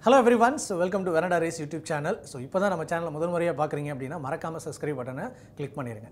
hello every ones welcome to Veranda Race YouTube channel so இப்போ தான் நம்ம சேனலை முதல் முறையாக பார்க்குறீங்க அப்படின்னா மறக்காமல் சப்ஸ்கிரைப் பட்டனை கிளிக் பண்ணிடுங்க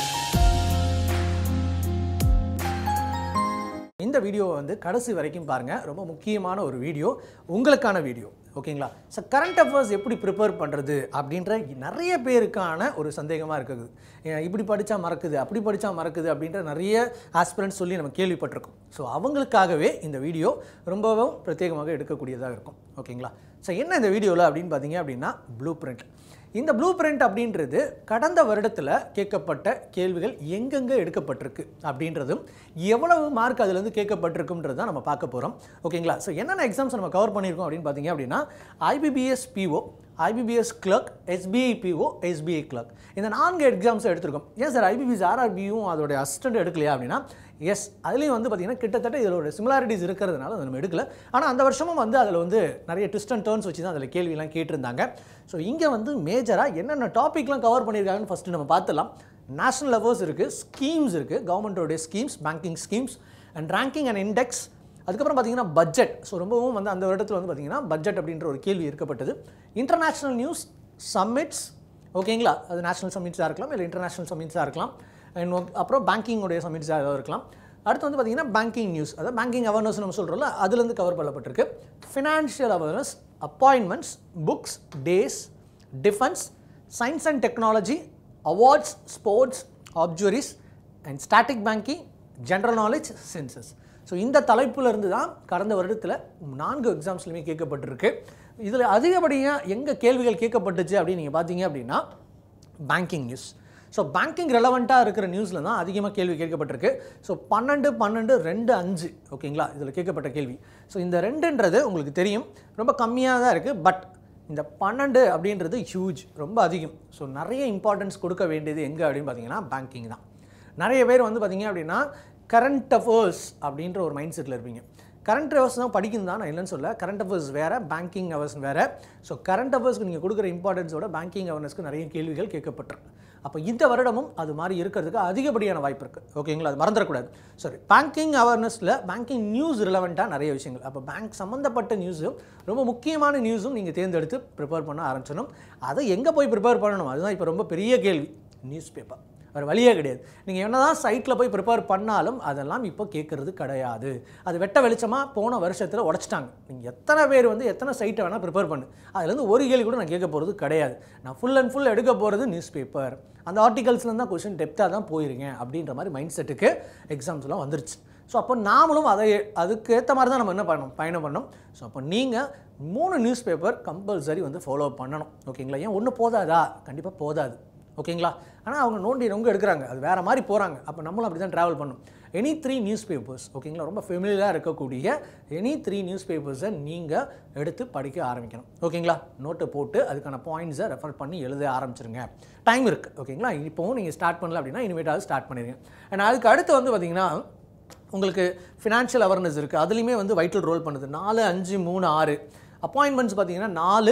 இந்த வீடியோவை வந்து கடைசி வரைக்கும் பாருங்கள் ரொம்ப முக்கியமான ஒரு வீடியோ உங்களுக்கான வீடியோ ஓகேங்களா ஸோ கரண்ட் அஃபேர்ஸ் எப்படி ப்ரிப்பேர் பண்ணுறது அப்படின்ற நிறைய பேருக்கான ஒரு சந்தேகமாக இருக்குது ஏன் இப்படி படித்தா மறக்குது அப்படி படித்தா மறக்குது அப்படின்ற நிறைய ஆஸ்பிரண்ட்ஸ் சொல்லி நம்ம கேள்விப்பட்டிருக்கோம் ஸோ அவங்களுக்காகவே இந்த வீடியோ ரொம்பவும் பிரத்யேகமாக எடுக்கக்கூடியதாக இருக்கும் ஓகேங்களா ஸோ என்ன இந்த வீடியோவில் அப்படின்னு பார்த்தீங்க அப்படின்னா ப்ளூ பிரிண்ட் இந்த ப்ளூ பிரிண்ட் அப்படின்றது கடந்த வருடத்தில் கேட்கப்பட்ட கேள்விகள் எங்கெங்கே எடுக்கப்பட்டிருக்கு அப்படின்றதும் எவ்வளவு மார்க் அதுலேருந்து கேட்கப்பட்டிருக்குன்றது தான் நம்ம பார்க்க போகிறோம் ஓகேங்களா ஸோ என்னென்ன எக்ஸாம்ஸ் நம்ம கவர் பண்ணியிருக்கோம் அப்படின்னு பார்த்தீங்க அப்படின்னா IBPS PO IBPS clerk SBI PO SBI clerk இந்த நான்கு எக்ஸாம்ஸை எடுத்திருக்கோம் ஏன் சார் ஐபிபிஎஸ் ஆர்ஆர்பியும் அதோடைய அசிஸ்டன்ட் எடுக்கலையா அப்படின்னா எஸ் அதுலேயும் வந்து பார்த்திங்கன்னா கிட்டத்தட்ட இதோட சிமிலாரிட்டிஸ் இருக்கிறதுனால அதை நம்ம எடுக்கல ஆனால் அந்த வருஷமும் வந்து அதில் வந்து நிறைய ட்விஸ்ட் அண்ட் டேர்ன்ஸ் வச்சு தான் அதில் கேள்வியெல்லாம் கேட்டிருந்தாங்க ஸோ இங்கே வந்து மேஜராக என்னென்ன டாப்பிக்லாம் கவர் பண்ணியிருக்காங்கன்னு ஃபஸ்ட்டு நம்ம பார்த்துலாம் நேஷனல் லெவல்ஸ் இருக்குது ஸ்கீம்ஸ் இருக்குது கவர்மெண்ட்டோடைய schemes banking schemes and ranking and index அதுக்கப்புறம் பார்த்தீங்கன்னா பட்ஜெட் ஸோ ரொம்பவும் வந்து அந்த வருடத்தில் வந்து பார்த்தீங்கன்னா பட்ஜெட் அப்படின்ற ஒரு கேள்வி இருக்கப்பட்டது இன்டர்நேஷ்னல் நியூஸ் சம்மிட்ஸ் ஓகேங்களா அது நேஷனல் சம்மிட்ஸாக இருக்கலாம் இல்லை இன்டர்நேஷனல் சம்மிட்ஸாக இருக்கலாம் அண்ட் அப்புறம் பேங்கிங்கோடைய சம்மிட்ஸாக ஏதாவது இருக்கலாம் அடுத்து வந்து பார்த்தீங்கன்னா பேங்கிங் நியூஸ் அதாவது பேங்கிங் அவேர்னஸ் நம்ம சொல்கிறோம்ல அதுலேருந்து கவர் பண்ணப்பட்டிருக்கு financial awareness appointments books days defence science and technology awards sports obituaries and static banking general knowledge census so இந்த தலைப்புல இருந்து தான் கடந்த வருடத்தில் நான்கு எக்ஸாம்ஸ்லையுமே கேட்கப்பட்டிருக்கு இதில் அதிகப்படியாக எங்கே கேள்விகள் கேட்கப்பட்டுச்சு அப்படின்னு நீங்கள் பார்த்தீங்க அப்படின்னா பேங்கிங் நியூஸ் ஸோ பேங்கிங் ரெலவெண்ட்டாக இருக்கிற நியூஸில் தான் அதிகமாக கேள்வி கேட்கப்பட்டிருக்கு ஸோ பன்னெண்டு பன்னெண்டு ரெண்டு அஞ்சு ஓகேங்களா இதில் கேட்கப்பட்ட கேள்வி ஸோ இந்த ரெண்டுன்றது உங்களுக்கு தெரியும் ரொம்ப கம்மியாக தான் இருக்குது பட் இந்த பன்னெண்டு அப்படின்றது ஹியூஜ் ரொம்ப அதிகம் ஸோ நிறைய இம்பார்ட்டன்ஸ் கொடுக்க வேண்டியது எங்கே அப்படின்னு பார்த்தீங்கன்னா பேங்கிங் தான் நிறைய பேர் வந்து பார்த்தீங்க அப்படின்னா கரண்ட் அஃபேர்ஸ் அப்படின்ற ஒரு மைண்ட் செட்டில் இருப்பீங்க கரண்ட் அஃபேர்ஸ் தான் படிக்கணும் தான் நான் இல்லைன்னு சொல்ல கரண்ட் அஃபேர்ஸ் வேறு பேங்கிங் அவர்ஸ் வேறு ஸோ கரண்ட் அஃபேர்ஸ்க்கு நீங்கள் கொடுக்குற இம்பார்ட்டன்ஸோட பேங்கிங் அவேர்னஸ்க்கு நிறைய கேள்விகள் கேட்கப்பட்டிருக்கு அப்போ இந்த வருடமும் அது மாதிரி இருக்கிறதுக்கு அதிகப்படியான வாய்ப்பு இருக்குது ஓகேங்களா அது மறந்துடக்கூடாது சாரி பேங்கிங் அவேர்னஸில் பேங்கிங் நியூஸ் ரிலவெண்ட்டாக நிறைய விஷயங்கள் அப்போ பேங்க் சம்மந்தப்பட்ட நியூஸும் ரொம்ப முக்கியமான நியூஸும் நீங்கள் தேர்ந்தெடுத்து ப்ரிப்பேர் பண்ண ஆரம்பிச்சிடணும் அதை எங்கே போய் ப்ரிப்பேர் பண்ணணும் அதுதான் இப்போ ரொம்ப பெரிய கேள்வி நியூஸ் பேப்பர் வேறு வழியே கிடையாது நீங்கள் என்ன தான் சைட்டில் போய் ப்ரிப்பேர் பண்ணாலும் அதெல்லாம் இப்போ கேட்குறது கிடையாது அது வெட்ட வெளிச்சமாக போன வருஷத்தில் உடச்சிட்டாங்க நீங்கள் எத்தனை பேர் வந்து எத்தனை சைட்டை வேணால் ப்ரிப்பேர் பண்ணு அதுலேருந்து ஒரு கேள்வி கூட நான் கேட்க போகிறது கிடையாது நான் ஃபுல் அண்ட் ஃபுல் எடுக்க போகிறது நியூஸ் பேப்பர் அந்த ஆர்டிகல்ஸ்லேருந்து தான் கொஷின் டெப்த்தாக தான் போயிருக்கேன் அப்படின்ற மாதிரி மைண்ட் செட்டுக்கு எக்ஸாம்ஸ்லாம் வந்துருச்சு ஸோ அப்போ நாமளும் அதை அதுக்கு ஏற்ற மாதிரி தான் நம்ம என்ன பண்ணணும் பயணம் பண்ணணும் ஸோ அப்போ நீங்கள் மூணு நியூஸ் பேப்பர் கம்பல்சரி வந்து ஃபாலோ பண்ணணும் ஓகேங்களா ஏன் ஒன்று போதாதா கண்டிப்பாக போதாது ஓகேங்களா ஆனால் அவங்க நோண்டி ரொம்ப எடுக்கிறாங்க அது வேறு மாதிரி போகிறாங்க அப்போ நம்மளும் அப்படி தான் ட்ராவல் பண்ணும் எனி த்ரீ நியூஸ் பேப்பர்ஸ் ஓகேங்களா ரொம்ப ஃபெமிலியாக இருக்கக்கூடிய எனி த்ரீ நியூஸ் பேப்பர்ஸை நீங்கள் எடுத்து படிக்க ஆரம்பிக்கணும் ஓகேங்களா நோட்டை போட்டு அதுக்கான பாயிண்ட்ஸை ரெஃபர் பண்ணி எழுத ஆரம்பிச்சிருங்க டைம் இருக்குது ஓகேங்களா இப்போவும் நீங்கள் ஸ்டார்ட் பண்ணல அப்படின்னா இனிமேட்டாவது ஸ்டார்ட் பண்ணிடுங்க அண்ட் அதுக்கு அடுத்து வந்து பார்த்திங்கன்னா உங்களுக்கு ஃபினான்ஷியல் அவேர்னஸ் இருக்குது அதுலேயுமே வந்து வைட்டல் ரோல் பண்ணுது நாலு அஞ்சு மூணு ஆறு அப்பாயின்மெண்ட்ஸ் பார்த்தீங்கன்னா நாலு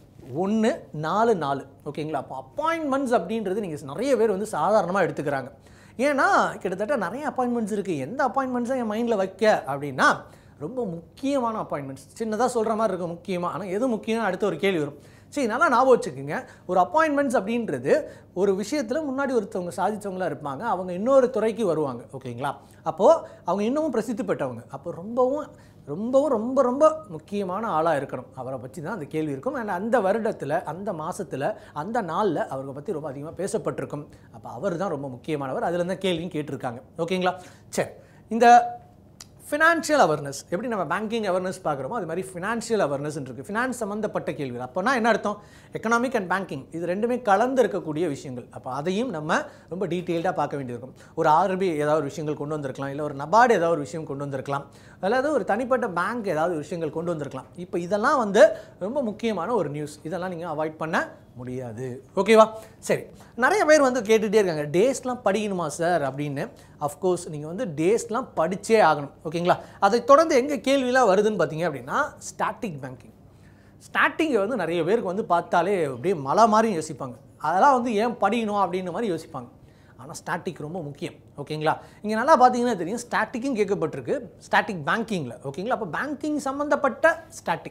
ஒன்று நாலு நாலு ஓகேங்களா அப்போ அப்பாயின்மெண்ட்ஸ் அப்படின்றது நீங்கள் நிறைய பேர் வந்து சாதாரணமாக எடுத்துக்கிறாங்க ஏன்னா கிட்டத்தட்ட நிறைய அப்பாயின்மெண்ட்ஸ் இருக்குது எந்த அப்பாயின்மெண்ட்ஸை என் மைண்டில் வைக்க அப்படின்னா ரொம்ப முக்கியமான அப்பாயின்மெண்ட்ஸ் சின்னதாக சொல்கிற மாதிரி இருக்கும் முக்கியமாக ஆனால் எது முக்கியம் அடுத்த ஒரு கேள்வி வரும் சரி நல்லா ஞாபகம் வச்சுக்கோங்க ஒரு அப்பாயின்மெண்ட்ஸ் அப்படின்றது ஒரு விஷயத்தில் முன்னாடி ஒருத்தவங்க சாதித்தவங்களா இருப்பாங்க அவங்க இன்னொரு துறைக்கு வருவாங்க ஓகேங்களா அப்போது அவங்க இன்னமும் பிரசித்தி பெற்றவங்க அப்போ ரொம்பவும் ரொம்பவும் ரொம்ப ரொம்ப முக்கியமான ஆளாக இருக்கணும் அவரை பற்றி தான் அந்த கேள்வி இருக்கும் அண்ட் அந்த வருடத்தில் அந்த மாதத்தில் அந்த நாளில் அவரை பற்றி ரொம்ப அதிகமாக பேசப்பட்டிருக்கும் அப்போ அவர் தான் ரொம்ப முக்கியமானவர் அதில் தான் கேள்வியும் கேட்டிருக்காங்க ஓகேங்களா சரி இந்த ஃபினான்ஷியல் அவேர்னஸ் எப்படி நம்ம பேங்கிங் அவேர்னஸ் பார்க்குறோமோ அது மாதிரி ஃபினான்ஷியல் அவேர்னஸ் இருக்குது ஃபினான்ஸ் சம்மந்தப்பட்ட கேள்விகள் அப்போனா என்ன அர்த்தம் எக்கனாமிக் அண்ட் பேங்கிங் இது ரெண்டுமே கலந்து இருக்கக்கூடிய விஷயங்கள் அப்போ அதையும் நம்ம ரொம்ப டீட்டெயில்டாக பார்க்க வேண்டியிருக்கும் ஒரு ஆர்பி ஏதாவது ஒரு விஷயங்கள் கொண்டு வந்திருக்கலாம் இல்லை ஒரு நபார்டு ஏதாவது ஒரு விஷயம் கொண்டு வந்திருக்கலாம் அதாவது ஒரு தனிப்பட்ட பேங்க் ஏதாவது விஷயங்கள் கொண்டு வந்திருக்கலாம் இப்போ இதெல்லாம் வந்து ரொம்ப முக்கியமான ஒரு நியூஸ் இதெல்லாம் நீங்கள் அவாய்ட் பண்ண முடியாது ஓகேவா சரி நிறைய பேர் வந்து கேட்டுகிட்டே இருக்காங்க டேஸ்லாம் படிக்கணுமா சார் அப்படின்னு அஃப்கோர்ஸ் நீங்கள் வந்து டேஸ்லாம் படித்தே ஆகணும் ஓகேங்களா அதை தொடர்ந்து எங்கே கேள்விலாம் வருதுன்னு பார்த்தீங்க அப்படின்னா ஸ்டாட்டிக் பேங்கிங் ஸ்டாட்டிங்கை வந்து நிறைய பேருக்கு வந்து பார்த்தாலே அப்படியே மலை மாதிரி யோசிப்பாங்க அதெல்லாம் வந்து ஏன் படிக்கணும் அப்படின்ற மாதிரி யோசிப்பாங்க ஆனால் ஸ்டாட்டிக் ரொம்ப முக்கியம் ஓகேங்களா இங்கே நல்லா பார்த்தீங்கன்னா தெரியும் ஸ்டாட்டிக்கும் கேட்கப்பட்டிருக்கு ஸ்டாட்டிக் பேங்கிங்கில் ஓகேங்களா அப்போ பேங்கிங் சம்மந்தப்பட்ட ஸ்டாட்டிக்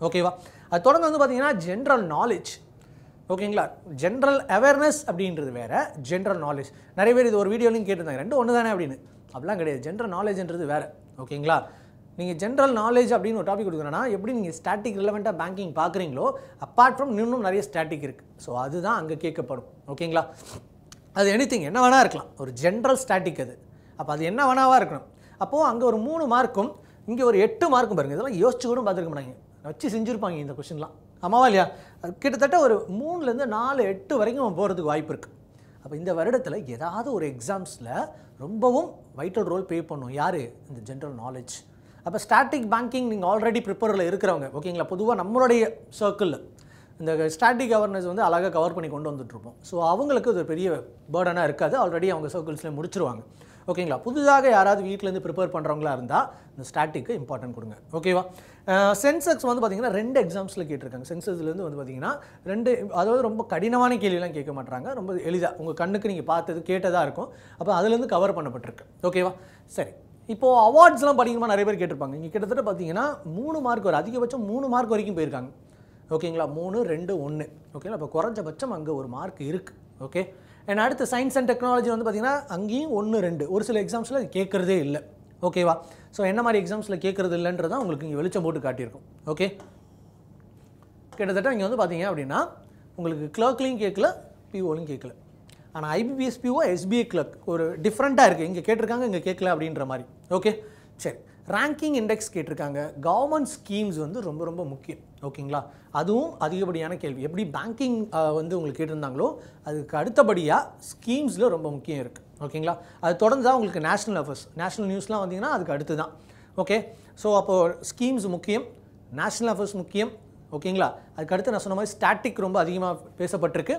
ஓகேவா அது தொடர்ந்து வந்து பார்த்தீங்கன்னா ஜென்ரல் நாலேஜ் ஓகேங்களா ஜென்ரல் அவேர்னஸ் அப்படின்றது வேற ஜென்ரல் நாலேஜ் நிறைய பேர் இது ஒரு வீடியோலையும் கேட்டிருந்தாங்க ரெண்டும் ஒன்று தானே அப்படின்னு அப்படிலாம் கிடையாது ஜென்ரல் நாலேஜ்ன்றது வேற ஓகேங்களா நீங்கள் ஜென்ரல் நாலேஜ் அப்படின்னு ஒரு டாபிக் கொடுக்குறேன்னா எப்படி நீங்கள் ஸ்டாட்டிக் ரிலவெண்ட்டாக பேங்கிங் பார்க்குறீங்களோ அப்பார்ட் ஃப்ரம் இன்னும் நிறைய ஸ்டாட்டிக் இருக்குது ஸோ அதுதான் அங்கே கேட்கப்படும் ஓகேங்களா அது எனிதிங் என்ன வேணா இருக்கலாம் ஒரு ஜென்ரல் ஸ்டாட்டிக் அது அப்போ அது என்ன வேணாவா இருக்கணும் அப்போது அங்கே ஒரு மூணு மார்க்கும் இங்கே ஒரு எட்டு மார்க்கும் பாருங்க இதெல்லாம் யோசிச்சு கூட பார்த்துருக்க மாட்டாங்க வச்சு செஞ்சுருப்பாங்க இந்த கொஷின்லாம் ஆமாவா இல்லையா அது கிட்டத்தட்ட ஒரு மூணுலேருந்து நாலு எட்டு வரைக்கும் போகிறதுக்கு வாய்ப்பு இருக்குது அப்போ இந்த வருடத்தில் ஏதாவது ஒரு எக்ஸாம்ஸில் ரொம்பவும் வைட்டல் ரோல் ப்ளே பண்ணும் யார் இந்த ஜென்ரல் நாலேஜ் அப்போ ஸ்டாட்டிக் பேங்கிங் நீங்கள் ஆல்ரெடி ப்ரிப்பரில் இருக்கிறவங்க ஓகேங்களா பொதுவாக நம்மளுடைய சர்க்கிளில் இந்த ஸ்டாட்டிக் அவேர்னஸ் வந்து அழகாக கவர் பண்ணி கொண்டு வந்துட்டுருப்போம் ஸோ அவங்களுக்கு அது ஒரு பெரிய பேர்டனாக இருக்காது ஆல்ரெடி அவங்க சர்க்கிள்ஸில் முடிச்சிருவாங்க ஓகேங்களா புதுதாக யாராவது வீட்டிலேருந்து ப்ரிப்பேர் பண்ணுறவங்களா இருந்தால் இந்த ஸ்டாட்டிக்கு இம்பார்ட்டன்ட் கொடுங்க ஓகேவா சென்செக்ஸ் வந்து பார்த்தீங்கன்னா ரெண்டு எக்ஸாம்ஸில் கேட்டிருக்காங்க சென்சஸ்லேருந்து வந்து பார்த்தீங்கன்னா ரெண்டு அதாவது ரொம்ப கடினமான கேள்வியெல்லாம் கேட்க மாட்டாங்க ரொம்ப எளிதாக உங்கள் கண்ணுக்கு நீங்கள் பார்த்தது கேட்டதாக இருக்கும் அப்போ அதுலேருந்து கவர் பண்ணப்பட்டிருக்கு ஓகேவா சரி இப்போது அவார்ட்ஸ்லாம் படிக்கணுமா நிறைய பேர் கேட்டிருப்பாங்க இங்கே கிட்டத்தட்ட பார்த்தீங்கன்னா மூணு மார்க் ஒரு அதிகபட்சம் மூணு மார்க் வரைக்கும் போயிருக்காங்க ஓகேங்களா மூணு ரெண்டு ஒன்று ஓகேங்களா இப்போ குறைஞ்சபட்சம் அங்கே ஒரு மார்க் இருக்குது ஓகே அண்ட் அடுத்து சயின்ஸ் அண்ட் டெக்னாலஜி வந்து பார்த்தீங்கன்னா அங்கேயும் ஒன்று ரெண்டு ஒரு சில எக்ஸாம்ஸில் கேட்குறதே இல்லை ஓகேவா ஸோ என்ன மாதிரி எக்ஸாம்ஸில் கேட்குறது இல்லைன்றதை உங்களுக்கு இங்கே வெளிச்சம் போட்டு காட்டியிருக்கும் ஓகே கிட்டத்தட்ட இங்கே வந்து பார்த்தீங்க அப்படின்னா உங்களுக்கு கிளர்க்லையும் கேட்கல பிஓலையும் கேட்கல ஆனால் ஐபிபிஎஸ் பிஓ எஸ்பிஐ கிளர்க் ஒரு டிஃப்ரெண்ட்டாக இருக்குது இங்கே கேட்டிருக்காங்க இங்கே கேட்கல அப்படின்ற மாதிரி ஓகே சரி ரேங்கிங் இண்டெக்ஸ் கேட்டிருக்காங்க கவர்மெண்ட் ஸ்கீம்ஸ் வந்து ரொம்ப ரொம்ப முக்கியம் ஓகேங்களா அதுவும் அதிகப்படியான கேள்வி எப்படி பேங்கிங் வந்து உங்களுக்கு கேட்டிருந்தாங்களோ அதுக்கு அடுத்தபடியாக ஸ்கீம்ஸில் ரொம்ப முக்கியம் இருக்குது ஓகேங்களா அது தொடர்ந்து தான் உங்களுக்கு நேஷனல் அஃபேர்ஸ் நேஷனல் நியூஸ்லாம் வந்தீங்கன்னா அதுக்கு அடுத்து தான் ஓகே ஸோ அப்போது ஸ்கீம்ஸ் முக்கியம் நேஷனல் அஃபேர்ஸ் முக்கியம் ஓகேங்களா அதுக்கு அடுத்து நான் சொன்ன மாதிரி ஸ்டாட்டிக் ரொம்ப அதிகமாக பேசப்பட்டிருக்கு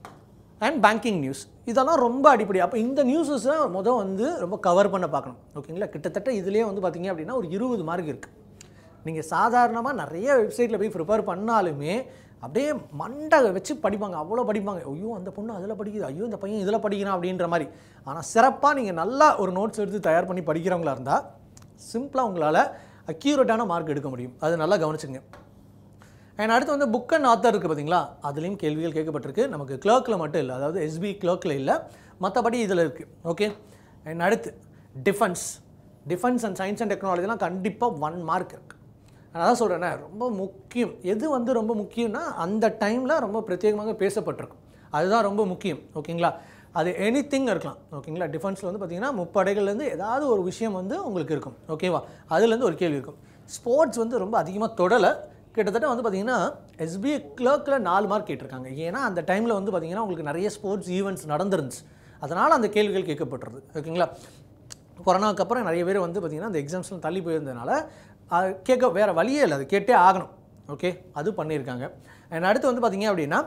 அண்ட் பேங்கிங் நியூஸ் இதெல்லாம் ரொம்ப அடிப்படை அப்போ இந்த நியூஸஸை மொதல் வந்து ரொம்ப கவர் பண்ண பார்க்கணும் ஓகேங்களா கிட்டத்தட்ட இதுலேயே வந்து பார்த்தீங்க அப்படின்னா ஒரு இருபது மார்க் இருக்குது நீங்கள் சாதாரணமாக நிறைய வெப்சைட்டில் போய் ப்ரிப்பேர் பண்ணாலுமே அப்படியே மண்டை வச்சு படிப்பாங்க அவ்வளோ படிப்பாங்க ஐயோ அந்த பொண்ணு அதில் படிக்குது ஐயோ இந்த பையன் இதில் படிக்கிறான் அப்படின்ற மாதிரி ஆனால் சிறப்பாக நீங்கள் நல்லா ஒரு நோட்ஸ் எடுத்து தயார் பண்ணி படிக்கிறவங்களா இருந்தால் சிம்பிளாக உங்களால் அக்யூரேட்டான மார்க் எடுக்க முடியும் அது நல்லா கவனிச்சுங்க அண்ட் அடுத்து வந்து புக் அண்ட் ஆத்தர் இருக்குது பார்த்தீங்களா அதுலேயும் கேள்விகள் கேட்கப்பட்டிருக்கு நமக்கு கிளர்க்கில் மட்டும் இல்லை அதாவது எஸ்பி கிளர்க்கில் இல்லை மற்றபடி இதில் இருக்குது ஓகே அண்ட் அடுத்து defence defence and science and டெக்னாலஜிலாம் கண்டிப்பாக ஒன் மார்க் இருக்குது நான் அதான் சொல்கிறேனே ரொம்ப முக்கியம் எது வந்து ரொம்ப முக்கியம்னா அந்த டைமில் ரொம்ப பிரத்யேகமாக பேசப்பட்டிருக்கும் அதுதான் ரொம்ப முக்கியம் ஓகேங்களா அது எனி இருக்கலாம் ஓகேங்களா டிஃபென்ஸில் வந்து பார்த்தீங்கன்னா முப்படைகள்லேருந்து ஏதாவது ஒரு விஷயம் வந்து உங்களுக்கு இருக்கும் ஓகேவா அதுலேருந்து ஒரு கேள்வி இருக்கும் ஸ்போர்ட்ஸ் வந்து ரொம்ப அதிகமாக தொடலை கிட்டத்தட்ட வந்து பார்த்தீங்கன்னா எஸ்பிஐ கிளர்க்கில் நாலு மார்க் கேட்டிருக்காங்க ஏன்னா அந்த டைமில் வந்து பார்த்தீங்கன்னா உங்களுக்கு நிறைய ஸ்போர்ட்ஸ் ஈவெண்ட்ஸ் நடந்துருந்துச்சு அதனால் அந்த கேள்விகள் கேட்கப்பட்டுருது ஓகேங்களா கொரோனாக்கு அப்புறம் நிறைய பேர் வந்து பார்த்திங்கன்னா அந்த எக்ஸாம்ஸ்லாம் தள்ளி போயிருந்ததுனால அது கேட்க வேறு வழியே இல்லை அது கேட்டே ஆகணும் ஓகே அது பண்ணியிருக்காங்க அண்ட் அடுத்து வந்து பார்த்தீங்க அப்படின்னா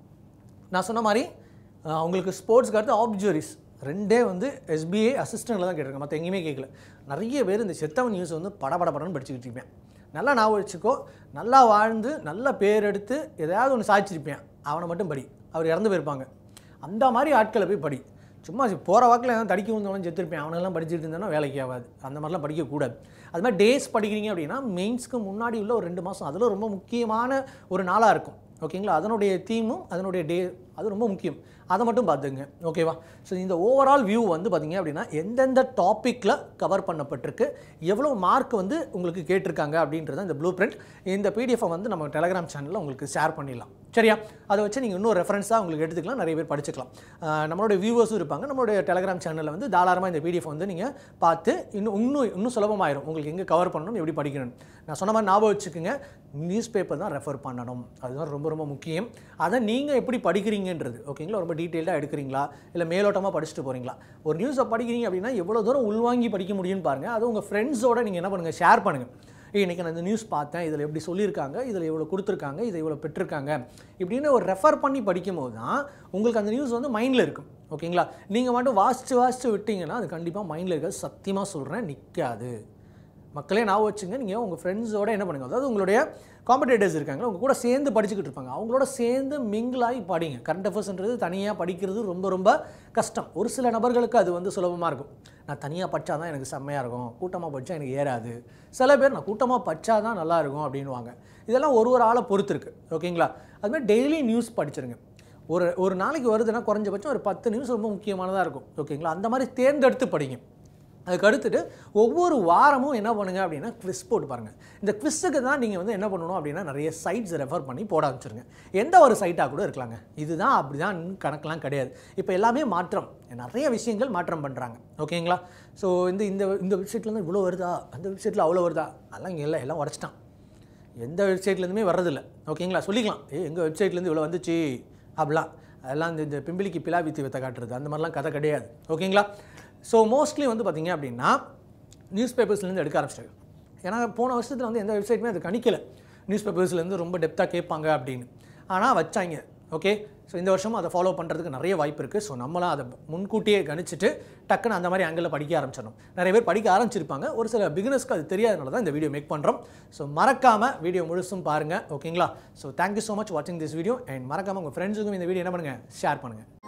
நான் சொன்ன மாதிரி அஹ், அவங்களுக்கு ஸ்போர்ட்ஸ்க்கு அடுத்து ஆப்ஜுவரிஸ் ரெண்டே வந்து எஸ்பிஐ அசிஸ்டண்ட்டில் தான் கேட்டிருக்கேன் மற்ற எங்கேயுமே கேட்கல நிறைய பேர் இந்த செத்தவன் நியூஸ் வந்து படபட படன்னு படிச்சுக்கிட்டு இருப்பேன் நல்லா ஞாபகம் வச்சுக்கோ நல்லா வாழ்ந்து நல்ல பேர் எடுத்து எதையாவது ஒன்று சாதிச்சிருப்பேன் அவனை மட்டும் படி அவர் இறந்து போயிருப்பாங்க அந்த மாதிரி ஆட்களை போய் படி சும்மா போகிற வாக்கில் எதாவது தடிக்க வந்தவனும் செத்துருப்பேன் அவனெல்லாம் படிச்சுட்டு இருந்தானா வேலைக்கு ஆகாது அந்த மாதிரிலாம் படிக்கக்கூடாது அது மாதிரி டேஸ் படிக்கிறீங்க அப்படின்னா மெயின்ஸ்க்கு முன்னாடி உள்ள ஒரு ரெண்டு மாதம் அதில் ரொம்ப முக்கியமான ஒரு நாளாக இருக்கும் ஓகேங்களா அதனுடைய தீமும் அதனுடைய டே அது ரொம்ப முக்கியம் அதை மட்டும் பார்த்துங்க ஓகேவா ஸோ இந்த ஓவரால் வியூ வந்து பார்த்தீங்க அப்படின்னா எந்தெந்த டாப்பிக்கில் கவர் பண்ணப்பட்டிருக்கு எவ்வளோ மார்க் வந்து உங்களுக்கு கேட்டிருக்காங்க அப்படின்றத இந்த ப்ளூ பிரிண்ட் இந்த பிடிஎஃபை வந்து நம்ம டெலகிராம் சேனலில் உங்களுக்கு ஷேர் பண்ணிடலாம் சரியா அதை வச்சு நீங்கள் இன்னும் ரெஃபரன்ஸாக உங்களுக்கு எடுத்துக்கலாம் நிறைய பேர் படிச்சுக்கலாம் ஆஹ் நம்மளுடைய வியூவர்ஸும் இருப்பாங்க நம்மளுடைய டெலகிராம் சேனலில் வந்து தாராளமாக இந்த பிடிஎஃப் வந்து நீங்கள் பார்த்து இன்னும் இன்னும் இன்னும் சுலபமாயிரும் உங்களுக்கு எங்கே கவர் பண்ணணும் எப்படி படிக்கணும் நான் சொன்ன மாதிரி ஞாபகம் வச்சுக்கோங்க நியூஸ் பேப்பர் தான் ரெஃபர் பண்ணணும் அதுதான் ரொம்ப ரொம்ப முக்கியம் அதை நீங்கள் எப்படி படிக்கிறீங்கன்றது ஓகேங்களா ரொம்ப டீட்டெயில்டாக எடுக்கிறீங்களா இல்லை மேலோட்டமாக படிச்சுட்டு போகிறீங்களா ஒரு நியூஸை படிக்கிறீங்க அப்படின்னா எவ்வளோ தூரம் உள்வாங்கி படிக்க முடியும்னு பாருங்கள் அது உங்கள் ஃப்ரெண்ட்ஸோட நீங்கள் என்ன பண்ணுங்கள் ஷேர் பண்ணுங்கள் ஏய் இன்றைக்கி நான் இந்த நியூஸ் பார்த்தேன் இதில் எப்படி சொல்லியிருக்காங்க இதில் இவ்வளோ கொடுத்துருக்காங்க இதை இவ்வளோ பெற்றிருக்காங்க இப்படின்னு ஒரு ரெஃபர் பண்ணி படிக்கும் போது தான் உங்களுக்கு அந்த நியூஸ் வந்து மைண்டில் இருக்கும் ஓகேங்களா நீங்கள் மட்டும் வாசித்து வாசித்து விட்டீங்கன்னா அது கண்டிப்பாக மைண்டில் இருக்காது சத்தியமாக சொல்கிறேன் நிற்காது மக்களே ஞாபகம் வச்சுங்க நீங்கள் உங்கள் ஃப்ரெண்ட்ஸோட என்ன பண்ணுங்கள் அதாவது உங்களுடைய காம்படேட்டர்ஸ் இருக்காங்க அவங்க கூட சேர்ந்து படிச்சுக்கிட்டு இருப்பாங்க அவங்களோட சேர்ந்து மிங்கிளாகி படிங்க கரண்ட் அஃபேர்ஸ்ன்றது தனியாக படிக்கிறது ரொம்ப ரொம்ப கஷ்டம் ஒரு சில நபர்களுக்கு அது வந்து சுலபமாக இருக்கும் நான் தனியாக படித்தா தான் எனக்கு செம்மையாக இருக்கும் கூட்டமாக படித்தா எனக்கு ஏறாது சில பேர் நான் கூட்டமாக படித்தா தான் நல்லா இருக்கும் அப்படின்வாங்க இதெல்லாம் ஒரு ஒரு ஆளை பொறுத்து இருக்குது ஓகேங்களா அதுமாதிரி டெய்லி நியூஸ் படிச்சிருங்க ஒரு ஒரு நாளைக்கு வருதுன்னா குறைஞ்சபட்சம் ஒரு பத்து நியூஸ் ரொம்ப முக்கியமானதாக இருக்கும் ஓகேங்களா அந்த மாதிரி தேர்ந்தெடுத்து படிங்க அதுக்கு அடுத்துட்டு ஒவ்வொரு வாரமும் என்ன பண்ணுங்க அப்படின்னா குவிஸ் போட்டு பாருங்கள் இந்த குவிஸுக்கு தான் நீங்கள் வந்து என்ன பண்ணணும் அப்படின்னா நிறைய சைட்ஸ் ரெஃபர் பண்ணி போட ஆரம்பிச்சிருங்க எந்த ஒரு சைட்டாக கூட இருக்கலாங்க இதுதான் அப்படி தான் கணக்கெலாம் கிடையாது இப்போ எல்லாமே மாற்றம் நிறைய விஷயங்கள் மாற்றம் பண்ணுறாங்க ஓகேங்களா ஸோ இந்த இந்த இந்த வெப்சைட்லேருந்து இவ்வளோ வருதா அந்த வெப்சைட்டில் அவ்வளோ வருதா அதெல்லாம் இங்கே இல்லை எல்லாம் உடச்சிட்டான் எந்த வெப்சைட்லேருந்துமே வர்றதில்ல ஓகேங்களா சொல்லிக்கலாம் ஏ எங்கள் வெப்சைட்லேருந்து இவ்வளோ வந்துச்சு அப்படிலாம் அதெல்லாம் இந்த இந்த பிம்பிளிக்கு பிலா வித்து வித்த காட்டுறது அந்த மாதிரிலாம் கதை கிடையாது ஓகேங்களா ஸோ மோஸ்ட்லி வந்து பார்த்தீங்க அப்படின்னா நியூஸ் பேப்பர்ஸ்லேருந்து எடுக்க ஆரம்பிச்சிட்டாங்க ஏன்னா போன வருஷத்தில் வந்து எந்த வெப்சைட்டுமே அது கணிக்கல நியூஸ் பேப்பர்ஸ்லேருந்து ரொம்ப டெப்த்தாக கேட்பாங்க அப்படின்னு ஆனால் வச்சாங்க ஓகே ஸோ இந்த வருஷமும் அதை ஃபாலோ பண்ணுறதுக்கு நிறைய வாய்ப்பு இருக்குது ஸோ நம்மளாம் அதை முன்கூட்டியே கணிச்சிட்டு டக்குன்னு அந்த மாதிரி ஆங்கிளில் படிக்க ஆரம்பிச்சிடணும் நிறைய பேர் படிக்க ஆரம்பிச்சிருப்பாங்க ஒரு சில பிகினர்ஸ்க்கு அது தெரியாதனால தான் இந்த வீடியோ மேக் பண்ணுறோம் ஸோ மறக்காமல் வீடியோ முழுசும் பாருங்கள் ஓகேங்களா ஸோ தேங்க்யூ ஸோ மச் வாட்சிங் திஸ் வீடியோ அண்ட் மறக்காமல் உங்கள் ஃப்ரெண்ட்ஸுக்கும் இந்த வீடியோ என்ன பண்ணுங்கள் ஷேர் பண்ணுங்கள்